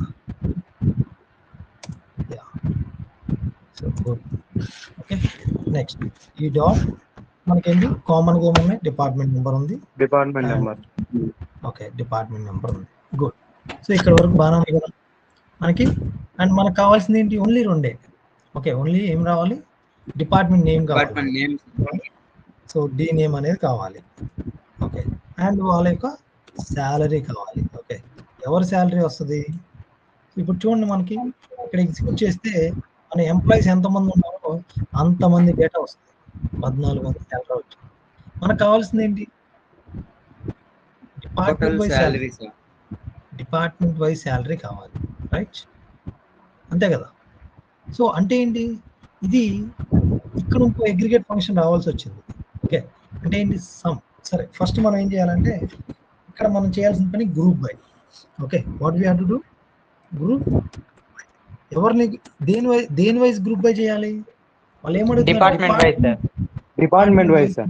yeah so good okay next ఈ డాట్ మనకేంటి కామన్ గా ఏమున్నాయి డిపార్ట్మెంట్ నెంబర్ ఉంది department number okay department number ఉంది గుడ్ సో ఇక్కడ వరకు బాగానే ఉంది కదా మనకి అండ్ మనకు కావాల్సింది ఏంటి ఓన్లీ రెండే ఓకే ఓన్లీ ఏం రావాలి డిపార్ట్మెంట్ నేమ్ కావాలి నేమ్ సో డి నేమ్ అనేది కావాలి ఓకే అండ్ వాళ్ళ యొక్క శాలరీ కావాలి ఓకే ఎవరి శాలరీ వస్తుంది ఇప్పుడు చూడండి మనకి ఇక్కడ ఎగ్జిక్యూట్ చేస్తే మన ఎంప్లాయీస్ ఎంతమంది ఉన్నారో అంతమంది డేటా వస్తుంది పద్నాలుగు మంది శాలరీ వచ్చింది మనకు కావాల్సింది ఏంటి department wise salary sir department wise salary కావాలి రైట్ అంతే కదా సో అంటే ఏంటి ఇది ఇక్కడ ఇంకో అగ్రిగేట్ ఫంక్షన్ రావాల్సి వచ్చింది ఓకే అంటే ఏంటి సమ్ సరే ఫస్ట్ మనం ఏం చేయాలంటే ఇక్కడ మనం చేయాల్సిన పని group by okay what we have to do group ఎవరిని దేని వైజ్ దేని వైజ్ గ్రూప్ బై చేయాలి వాళ్ళు ఏమడుగుతారు department wise sir department wise sir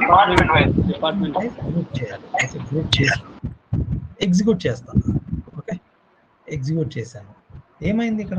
group చేయాలి ఓకే గ్రూప్ చేసి ఎగ్జిక్యూట్ చేస్తాను ఓకే ఎగ్జిక్యూట్ చేశాను ఏమైంది ఇక్కడ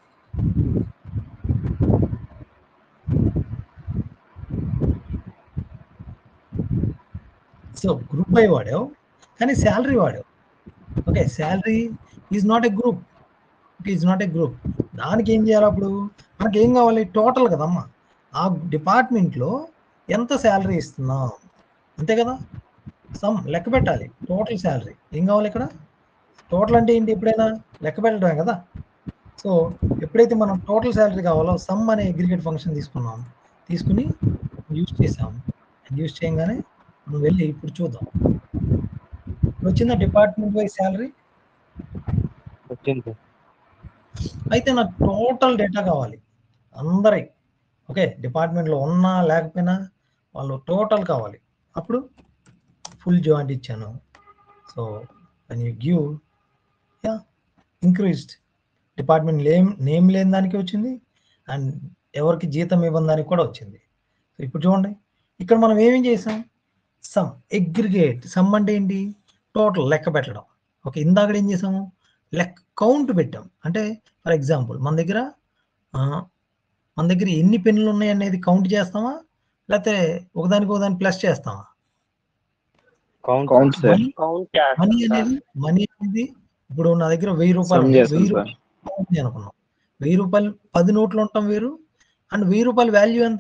సో గ్రూప్ బై వాడావు కానీ శాలరీ వాడావు okay salary is not a group is not a group దానికి ఏం చేయాలి అప్పుడు మనకి ఏం కావాలి టోటల్ కదమ్మా ఆ డిపార్ట్మెంట్లో ఎంత శాలరీ ఇస్తున్నాం అంతే కదా సమ్ లెక్క పెట్టాలి టోటల్ శాలరీ ఏం కావాలి ఇక్కడ టోటల్ అంటే ఏంటి ఎప్పుడైనా లెక్క పెట్టడమే కదా సో ఎప్పుడైతే మనం టోటల్ శాలరీ కావాలో సమ్ అనే అగ్రిగేట్ ఫంక్షన్ తీసుకున్నాం తీసుకుని యూజ్ చేసాం యూజ్ చేయగానే మనం వెళ్ళి ఇప్పుడు చూద్దాం ఇప్పుడు వచ్చిందా డిపార్ట్మెంట్ వైజ్ శాలరీ వచ్చింది సార్ అయితే నాకు టోటల్ డేటా కావాలి అందరి ఓకే డిపార్ట్మెంట్లో ఉన్నా లేకపోయినా వాళ్ళు టోటల్ కావాలి అప్పుడు ఫుల్ జాయింట్ ఇచ్చాను so one you give ya increased department name name లేని దానికి వచ్చింది అండ్ ఎవరికి జీతం ఇవ్వని దానికి కూడా వచ్చింది సో ఇప్పుడు చూడండి ఇక్కడ మనం ఏమేం చేసాం సమ్ ఎగ్రిగేట్ సమ్ అంటే ఏంటి టోటల్ లెక్క పెట్టడం ఓకే ఇందాక ఏం చేసాము లెక్క కౌంట్ పెట్టాం అంటే ఫర్ ఎగ్జాంపుల్ మన దగ్గర ఆ, మన దగ్గర ఎన్ని పెన్నులు ఉన్నాయి అనేది కౌంట్ చేస్తామా లేకపోతే ఒకదానికి ఒకదాని ప్లస్ చేస్తామా count count sir money count money చేస్తాం అనేది మనీ అనేది ఇప్పుడు నా దగ్గర వెయ్యి రూపాయలు సమ్ ఉన్నాయి. చేస్తాం వెయ్యి సార్ రూపాయలు ఉంది అనుకున్నాం వెయ్యి రూపాయలు పది నోట్లు ఉంటాం వేరు అండ్ వెయ్యి రూపాయల వాల్యూ ఎంత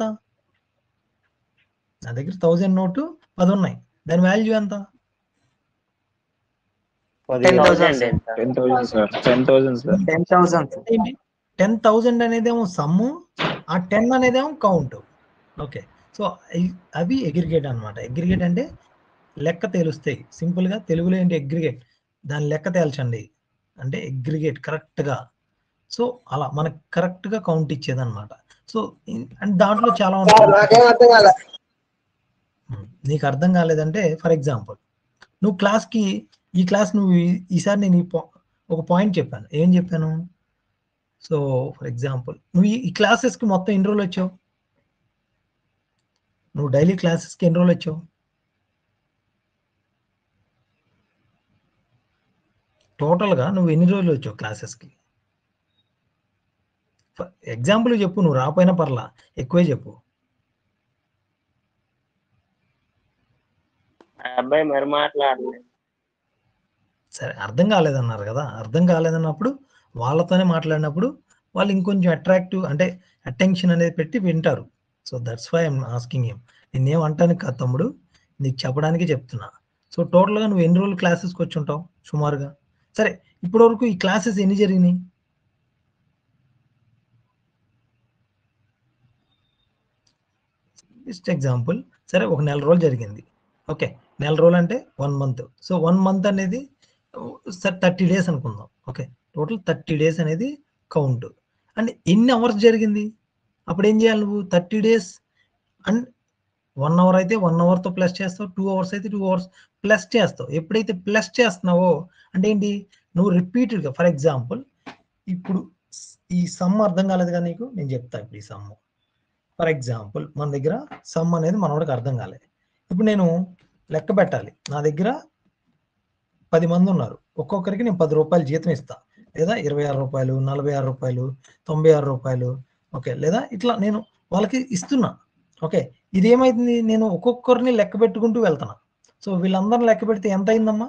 నా దగ్గర థౌజండ్ నోటు పది ఉన్నాయి దాని వాల్యూ ఎంత టెన్ థౌసండ్ థౌసండ్ ఎంత ten thousand sir ten thousand sir ten thousand ఏంటి టెన్ థౌజండ్ అనేదేమో సమ్ము ఆ టెన్ అనేదేమో కౌంట్ ఓకే సో అవి ఎగ్రిగేట్ అన్నమాట ఎగ్రిగేట్ అంటే లెక్క తేలుస్తాయి సింపుల్గా తెలుగులో ఏంటి ఎగ్రిగేట్ దాని లెక్క తేల్చండి అంటే ఎగ్రిగేట్ కరెక్ట్గా సో అలా మనకు కరెక్ట్గా కౌంట్ ఇచ్చేది అనమాట సో అండ్ దాంట్లో చాలా ఉంటాయి ఉమ్, నీకు అర్థం కాలేదంటే ఫర్ ఎగ్జాంపుల్ నువ్వు క్లాస్కి ఈ క్లాస్ నువ్వు ఈ- ఈసారి నేను ఈ పా- ఒక పాయింట్ చెప్పాను ఏం చెప్పాను సో ఫర్ ఎగ్జాంపుల్ నువ్వు ఈ- ఈ క్లాసెస్కి మొత్తం ఎన్ని రోజులు వచ్చావు నువ్వు డైలీ క్లాసెస్కి ఎన్ని రోజులు వచ్చావు టోటల్గా నువ్వు ఎన్ని రోజులు వచ్చావు క్లాసెస్కి ఎగ్జాంపుల్ చెప్పు నువ్వు రాపోయినా పర్లా ఎక్కువే చెప్పు ఆ అబ్బాయి మరి మాట్లాడలేదు సరే అర్థం కాలేదన్నారు కదా అర్థం కాలేదన్నప్పుడు వాళ్ళతోనే మాట్లాడినప్పుడు వాళ్ళు ఇంకొంచెం అట్రాక్టివ్ అంటే అటెన్షన్ అనేది పెట్టి వింటారు so that's why I'm asking ఏం నేనేం అంటానికి కాదు తమ్ముడు నీకు చెప్పడానికి చెప్తున్నా సో టోటల్గా నువ్వు ఎన్ని రోజులు క్లాసెస్కి వచ్చి ఉంటావు సుమారుగా సరే ఇప్పటివరకు ఈ క్లాసెస్ ఎన్ని జరిగినాయి జస్ట్ ఎగ్జాంపుల్ సరే ఒక నెల రోజులు జరిగింది ఓకే నెల రోజులు అంటే one month so one month అనేది సార్ థర్టీ డేస్ అనుకుందాం ఓకే టోటల్ థర్టీ డేస్ అనేది కౌంట్ అండ్ ఎన్ని అవర్స్ జరిగింది అప్పుడు ఏం చేయాలి నువ్వు thirty days and one hour అయితే వన్ అవర్తో ప్లస్ చేస్తావు టూ అవర్స్ అయితే టూ అవర్స్ ప్లస్ చేస్తావు ఎప్పుడైతే ప్లస్ చేస్తున్నావో అంటే ఏంటి నువ్వు రిపీటెడ్గా ఫర్ ఎగ్జాంపుల్ ఇప్పుడు ఈ సమ్ అర్థం కాలేదు కదా నీకు నేను చెప్తా ఇప్పుడు ఈ సమ్ ఫర్ ఎగ్జాంపుల్ మన దగ్గర సమ్ అనేది మనోడికి అర్థం కాలేదు ఇప్పుడు నేను లెక్క పెట్టాలి నా దగ్గర పది మంది ఉన్నారు ఒక్కొక్కరికి నేను పది రూపాయలు జీతం ఇస్తా లేదా ఇరవై ఆరు రూపాయలు నలభై ఆరు రూపాయలు తొంభై ఆరు రూపాయలు ఓకే లేదా ఇట్లా నేను వాళ్ళకి ఇస్తున్నా ఓకే ఇది ఏమైంది నేను ఒక్కొక్కరిని లెక్క పెట్టుకుంటూ వెళ్తున్నా సో వీళ్ళందరిని లెక్క పెడితే ఎంత అయిందమ్మా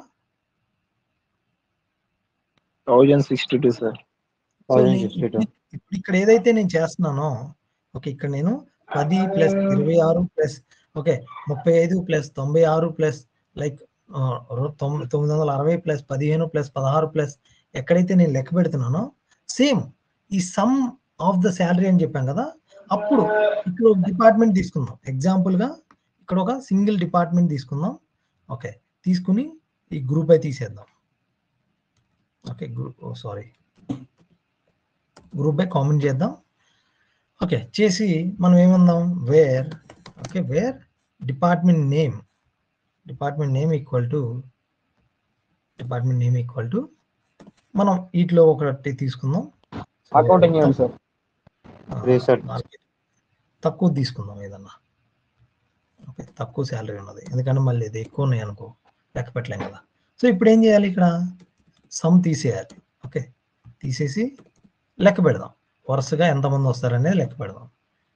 thousand sixty two sir so thousand నే- సిక్స్టీ టూ ఇప్పుడు ఇక్కడ ఏదైతే నేను చేస్తున్నానో ఓకే ఇక్కడ నేను పది ప్లస్ ఇరవై ఆరు ప్లస్ ఓకే ముప్పై ఐదు ప్లస్ తొంభై ఆరు ప్లస్ లైక్ తొమ్మిది వందల అరవై ప్లస్ పదిహేను ప్లస్ పదహారు ప్లస్ ఎక్కడైతే నేను లెక్క పెడుతున్నానో సేమ్ ఈ సమ్ ఆఫ్ ద శాలరీ అని చెప్పాం కదా అప్పుడు ఇక్కడ ఒక డిపార్ట్మెంట్ తీసుకుందాం ఎగ్జాంపుల్ గా ఇక్కడ ఒక సింగిల్ డిపార్ట్మెంట్ తీసుకుందాం ఓకే తీసుకుని ఈ గ్రూప్ అయి తీసేద్దాం okay group sorry group by comment చేద్దాం ఓకే చేసి మనం ఏమందాం where okay where department name department name equal to department name equal to మనం వీటిలో ఒకటి తీసుకుందాం అకౌంటింగ్ ఏమి సార్ ఆ, Research. నాలుగు- తక్కువ తీసుకుందాం ఏదన్నా ఓకే తక్కువ శాలరీ ఉన్నది ఎందుకంటే మళ్ళీ ఇది ఎక్కువ ఉన్నాయి అనుకో లెక్క పెట్టలేం కదా సో ఇప్పుడు ఏం చేయాలి ఇక్కడ సమ్ తీసేయాలి ఓకే తీసేసి లెక్క పెడదాం వరుసగా ఎంతమంది వస్తారనేది లెక్క పెడదాం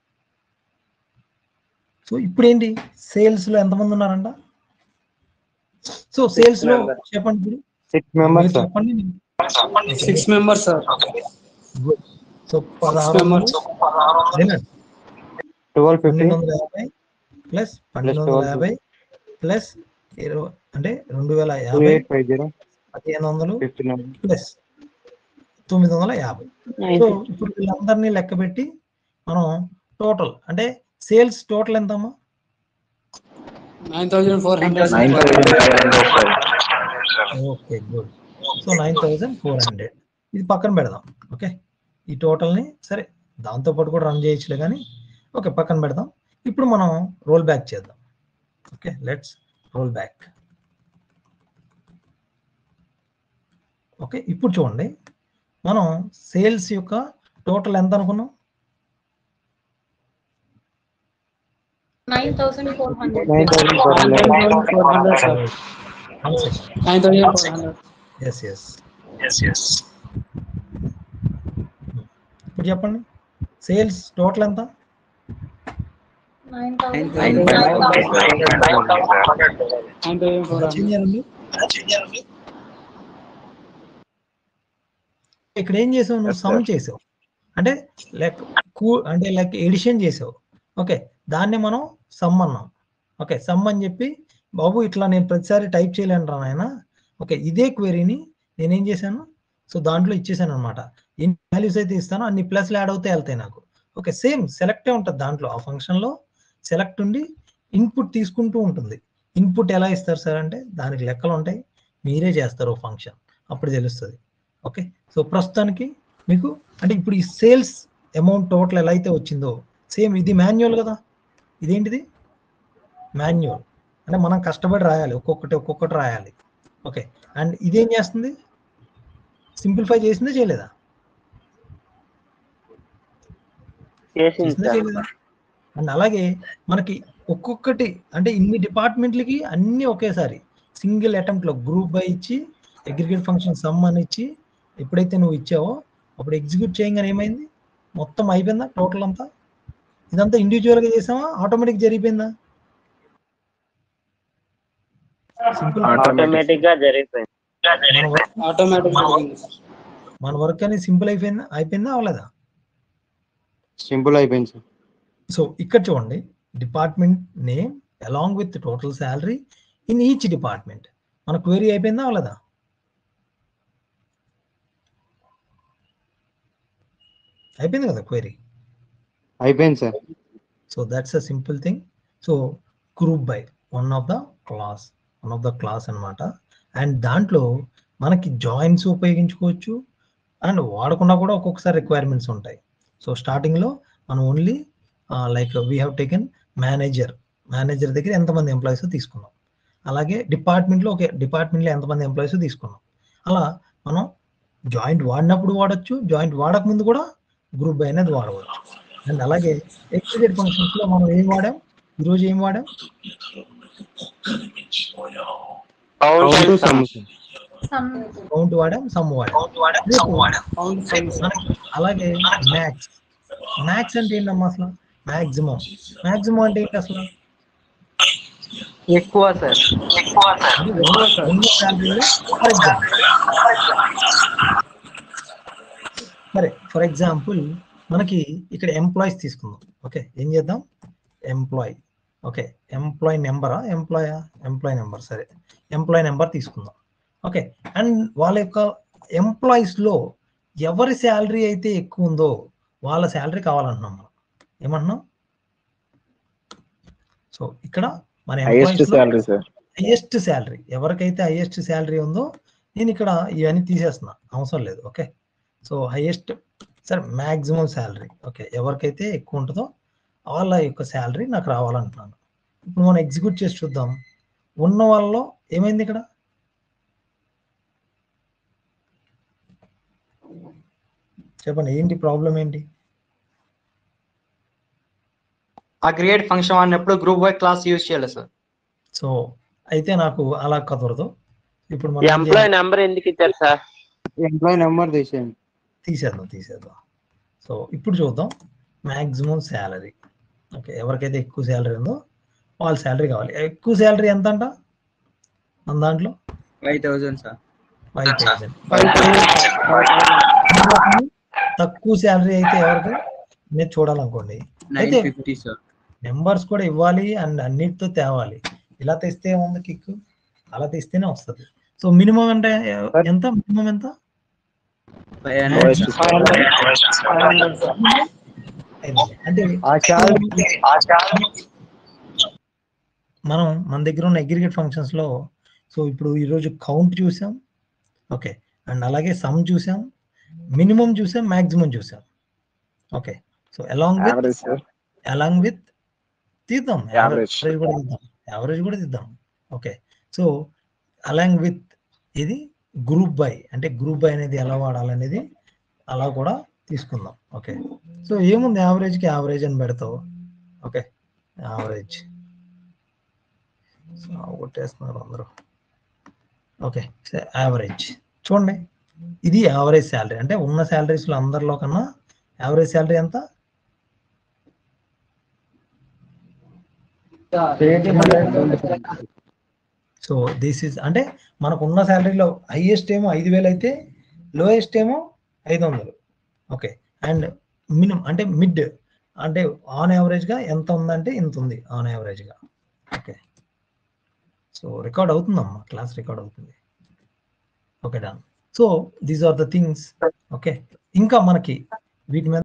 సో ఇప్పుడు ఏంటి సేల్స్ లో ఎంతమంది ఉన్నారంట సో సేల్స్ లో చెప్పండి ఇప్పుడు సిక్స్ మెంబర్స్ మీరు సార్ చెప్పండి నేను- Six members, sir. Good. So పదహారు members. వినండి. ట్వెల్వ్ ఫిఫ్టీ పన్నెండు వందల యాభై ప్లస్ పన్నెండు వందల యాభై ప్లస్ ఇరవై అంటే రెండు వేల టూ యాభై ఎయిట్ ఫైవ్ జీరో పదిహేను వందలు ఫిఫ్టీ నైన్ ప్లస్ తొమ్మిది వందల యాభై సో ఇప్పుడు వీళ్ళందరినీ లెక్క పెట్టి మనం టోటల్ అంటే సేల్స్ టోటల్ ఎంతమ్మా Nine thousand four hundred. Nine thousand five hundred sir okay good so nine thousand four hundred ఇది పక్కన పెడదాం ఓకే ఈ టోటల్ని సరే దాంతో పాటు కూడా రన్ చేయొచ్చులే కానీ ఓకే పక్కన పెడదాం ఇప్పుడు మనం రోల్ బ్యాక్ చేద్దాం okay let's roll back okay ఇప్పుడు చూడండి మనం సేల్స్ యొక్క టోటల్ ఎంత అనుకున్నాం nine thousand four hundred. Nine thousand four Nine hundred thousand four hundred, sir. One second Nine thousand four hundred. Yes yes ఇప్పుడు చెప్పండి సేల్స్ టోటల్ ఎంత Nine thousand. Nine thousand four hundred. Change చేయండి ఇక్కడ ఏం చేసావు నువ్వు Yes, సమ్ sir. చేసావు అంటే లైక్ కూ అంటే లైక్ ఎడిషన్ చేసావు ఓకే దాన్ని మనం సమ్ అన్నాం ఓకే సమ్ అని చెప్పి బాబు ఇట్లా నేను ప్రతిసారి టైప్ చేయలేను రా నాయన ఓకే ఇదే క్వెరీని నేనేం చేశాను సో దాంట్లో ఇచ్చేసాను అనమాట ఎన్ని వాల్యూస్ అయితే ఇస్తానో అన్ని ప్లస్లు యాడ్ అవుతాయి వెళ్తాయి నాకు ఓకే సేమ్ సెలెక్టే ఉంటుంది దాంట్లో ఆ ఫంక్షన్లో సెలెక్ట్ ఉండి ఇన్పుట్ తీసుకుంటూ ఉంటుంది ఇన్పుట్ ఎలా ఇస్తారు సార్ అంటే దానికి లెక్కలు ఉంటాయి మీరే చేస్తారు ఫంక్షన్ అప్పుడు తెలుస్తుంది ఓకే సో ప్రస్తుతానికి మీకు అంటే ఇప్పుడు ఈ సేల్స్ అమౌంట్ టోటల్ ఎలా అయితే వచ్చిందో సేమ్ ఇది మాన్యువల్ కదా ఇదేంటిది మాన్యువల్ అంటే మనం కష్టపడి రాయాలి ఒక్కొక్కటి ఒక్కొక్కటి రాయాలి ఓకే అండ్ ఇదేం చేస్తుంది సింప్లిఫై చేసిందే చేయలేదా చేసింది చేసిందా సార్ చేయలేదా అండ్ అలాగే మనకి ఒక్కొక్కటి అంటే ఇన్ని డిపార్ట్మెంట్లకి అన్ని ఒకేసారి సింగిల్ అటెంప్ట్ లో గ్రూప్ బై ఇచ్చి అగ్రిగేట్ ఫంక్షన్ సమ్ అని ఇచ్చి ఎప్పుడైతే నువ్వు ఇచ్చావో అప్పుడు ఎగ్జిక్యూట్ చేయగానే ఏమైంది మొత్తం అయిపోయిందా టోటల్ అంతా ఇదంతా ఇండివిజువల్ గా చేసామా ఆటోమేటిక్ జరిగిపోయిందా సింపుల్ ఆటోమేటిక్ గా జరిగిపోయింది మన వర్క్ Automatic. జరిగింది, sir. మన వర్క్ అనేది సింపుల్ అయిపోయిందా అయిపోయిందా అవలేదా సింపుల్ అయిపోయింది సార్ సో ఇక్కడ చూడండి department name along with total salary in each department మన క్వెరీ అయిపోయిందా అవలేదా అయిపోయింది కదా క్వెరీ అయిపోయింది sir so that's a simple thing so group by one of the class one of the class అన్నమాట అండ్ దాంట్లో మనకి జాయిన్స్ ఉపయోగించుకోవచ్చు అండ్ వాడకుండా కూడా ఒక్కొక్కసారి రిక్వైర్మెంట్స్ ఉంటాయి సో స్టార్టింగ్లో మనం only like we have taken manager manager దగ్గర ఎంతమంది ఎంప్లాయీస్ తీసుకున్నాం అలాగే డిపార్ట్మెంట్లో ఒక డిపార్ట్మెంట్లో ఎంతమంది ఎంప్లాయీస్ తీసుకున్నాం అలా మనం జాయింట్ వాడినప్పుడు వాడచ్చు జాయింట్ వాడక ముందు కూడా గ్రూప్ బై అనేది వాడవచ్చు అండ్ అలాగే ఎక్స్టెండెడ్ ఫంక్షన్స్ లో మనం ఏం వాడాం ఈరోజు ఏం వాడాం count Count to and sum, sum sir. Count వాడాం సమ్ వాడాం మనకి అలాగే మ్యాక్స్ మ్యాక్స్ అంటే ఏంటమ్మా అసలు మాక్సిమం మాక్సిమం అంటే ఏంటి అసలు ఎక్కువ సార్ అది ఉన్న- ఉన్న శాలరీలో ఫర్ ఎగ్జాంపుల్ సరే ఫర్ ఎగ్జాంపుల్ మనకి ఇక్కడ ఎంప్లాయీస్ తీసుకుందాం ఓకే ఏం చేద్దాం ఎంప్లాయ్ ఓకే ఎంప్లాయ్ నెంబరా ఎంప్లాయా ఎంప్లాయ్ నెంబర్ సరే ఎంప్లాయ్ నెంబర్ తీసుకుందాం ఓకే అండ్ వాళ్ళ యొక్క ఎంప్లాయీస్ లో ఎవరి శాలరీ అయితే ఎక్కువ ఉందో వాళ్ళ శాలరీ కావాలంటున్నాం మనం ఏమంటున్నాం సో ఇక్కడ మన హైయెస్ట్ employees లో శాలరీ సార్ హైయెస్ట్ శాలరీ ఎవరికైతే హైయెస్ట్ శాలరీ ఉందో నేను ఇక్కడ ఇవన్నీ తీసేస్తున్నా అవసరం లేదు ఓకే సో హైయెస్ట్ సరే మ్యాక్సిమం శాలరీ ఓకే ఎవరికైతే ఎక్కువ ఉంటుందో వాళ్ళ యొక్క శాలరీ నాకు రావాలంటున్నాను ఇప్పుడు మనం ఎగ్జిక్యూట్ చేసి చూద్దాం ఉన్న వాళ్ళలో ఏమైంది ఇక్కడ చెప్పండి ఏంటి ప్రాబ్లం ఏంటి ఆ క్రియేట్ ఫంక్షన్ వాడినప్పుడు గ్రూప్ బై క్లాస్ యూజ్ చేయాలి సార్ సో అయితే నాకు అలా కుదరదు ఇప్పుడు మనం ఏం ఎంప్లాయ్ చేయాలి? నెంబర్ ఎందుకు ఇచ్చారు సార్ ఎంప్లాయీ నెంబర్ తీసేయండి తీసేద్దాం తీసేద్దాం సో ఇప్పుడు చూద్దాం మ్యాక్సిమం శాలరీ ఓకే ఎవరికైతే ఎక్కువ శాలరీ ఉందో వాళ్ళ శాలరీ కావాలి ఎక్కువ శాలరీ ఎంత అంట మన దాంట్లో five thousand sir five thousand తక్కువ శాలరీ అయితే ఎవరికి నేను చూడాలనుకోండి అయితే ఫిఫ్టీ సార్ నెంబర్స్ కూడా ఇవ్వాలి అండ్ అన్నిటితో తేవాలి ఇలా తెస్తే ఉంది కిక్ అలా తెస్తేనే వస్తుంది సో మినిమం అంటే ఎంత మినిమం ఎంత Lowest అంటే ఆ శాలరీ మనం మన దగ్గర ఉన్న అగ్రిగేట్ ఫంక్షన్స్ లో సో ఇప్పుడు ఈరోజు కౌంట్ చూసాం ఓకే అండ్ అలాగే సమ్ చూసాం మినిమం చూసాం మాక్సిమం చూసాం okay so along with average sir along with తీద్దాం Average. యావరేజ్ కూడా తీద్దాం యావరేజ్ కూడా తీద్దాం ఓకే సో అలాంగ్ విత్ ఇది గ్రూప్ బై అంటే గ్రూప్ బై అనేది ఎలా వాడాలనేది అలా కూడా తీసుకుందాం ఓకే సో ఏముంది యావరేజ్ కి యావరేజ్ అని పెడతావు ఓకే యావరేజ్ కొట్టేస్తున్నారు అందరూ ఓకే యావరేజ్ చూడండి ఇది యావరేజ్ శాలరీ అంటే ఉన్న salaries లో అందరిలో కన్నా యావరేజ్ శాలరీ ఎంత సో దిస్ ఇస్ అంటే మనకు ఉన్న శాలరీలో హైయెస్ట్ ఏమో ఐదు వేలు అయితే లోయెస్ట్ ఏమో ఐదు వందలు ఓకే అండ్ మినిమం అంటే మిడ్ అంటే ఆన్ యావరేజ్గా ఎంత ఉందంటే ఇంత ఉంది ఆన్ యావరేజ్గా ఓకే సో రికార్డ్ అవుతుందమ్మా క్లాస్ రికార్డ్ అవుతుంది okay done so these are the things okay ఇంకా మనకి వీటి మీద